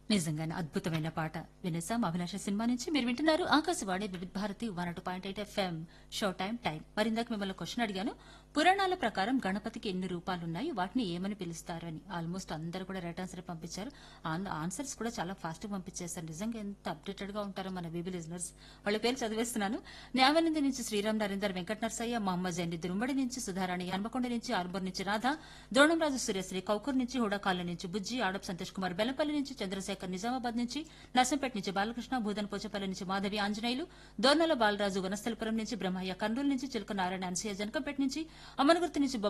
నిజంగానే అద్భుతమైన పాట వినేసాం అభిలాష సినిమా నుంచి మీరు వింటున్నారు Akashvani Vividh Bharati one two point eight FM show time time మరి ఇందాక మిమ్మల్ని క్వశ్చన్ అడిగాను పురాణాల ప్రకారం గణపతికి ఎన్ని రూపాలున్నాయి వాటిని ఏమని పిలుస్తారు అని ఆల్మోస్ట్ అందరూ కూడా రైట్ ఆన్సర్ పంపించారు ఆన్- ఆన్సర్స్ కూడా చాలా ఫాస్ట్ గా పంపించేశారు నిజంగా ఎంత అప్డేటెడ్ గా ఉంటారో మన బీబీ లిజనర్స్ వాళ్ళ పేరు చదివేస్తున్నాను న్యావనంది నుంచి శ్రీరామ్ నరేందర్ వెంకట నర్సయ్య మహమ్మద్ జైని దురుంబడి నుంచి సుధారాణి హన్మకొండ నుంచి ఆర్బర్ నుంచి రాధ ద్రోణంరాజు సూర్యశ్రీ కౌకూర్ నుంచి హుడాకాల నుంచి బుజ్జి ఆడప్ సంతోష్ కుమార్ బెల్లంపల్లి నుంచి చంద్రశేఖర్ నిజామాబాద్ నుంచి నర్సంపేట నుంచి బాలకృష్ణ భూదన్ పోచపల్లి నుంచి మాధవి ఆంజనేయులు దోర్నల బాలరాజు వనస్థలపురం నుంచి బ్రహ్మయ్య కర్నూలు నుంచి చిలుక నారాయణ అన్సూయ జనకంపేట నుంచి అమనగుర్తి నుంచి